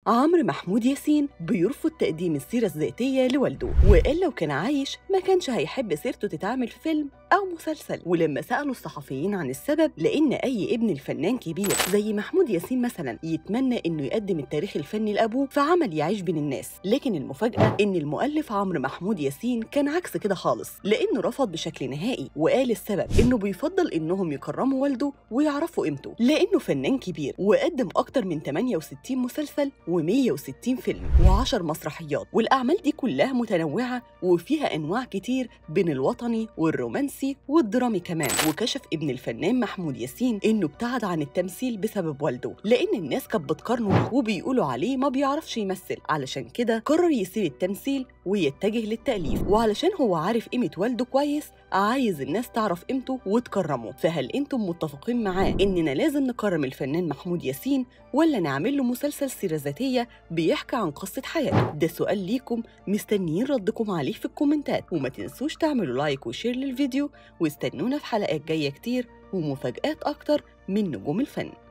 عمرو محمود ياسين بيرفض تقديم السيرة الذاتية لوالده وقال لو كان عايش ما كانش هيحب سيرته تتعمل في فيلم أو مسلسل ولما سألوا الصحفيين عن السبب لأن أي ابن الفنان كبير زي محمود ياسين مثلا يتمنى إنه يقدم التاريخ الفني لأبوه في عمل يعيش بين الناس لكن المفاجأة إن المؤلف عمرو محمود ياسين كان عكس كده خالص لأنه رفض بشكل نهائي وقال السبب إنه بيفضل إنهم يكرموا والده ويعرفوا قيمته لأنه فنان كبير وقدم أكتر من 68 مسلسل و160 فيلم و10 مسرحيات والأعمال دي كلها متنوعة وفيها أنواع كتير بين الوطني والرومانسي والدرامي كمان وكشف ابن الفنان محمود ياسين إنه ابتعد عن التمثيل بسبب والده لأن الناس كانت بتقارنه بيه وبيقولوا عليه ما بيعرفش يمثل علشان كده قرر يسيب التمثيل ويتجه للتأليف وعلشان هو عارف قيمة والده كويس عايز الناس تعرف قيمته وتكرمه فهل انتم متفقين معاه اننا لازم نكرم الفنان محمود ياسين ولا نعمل له مسلسل سيرة ذاتية بيحكي عن قصة حياته ده سؤال ليكم مستنيين ردكم عليه في الكومنتات وما تنسوش تعملوا لايك وشير للفيديو واستنونا في حلقات جاية كتير ومفاجآت أكتر من نجوم الفن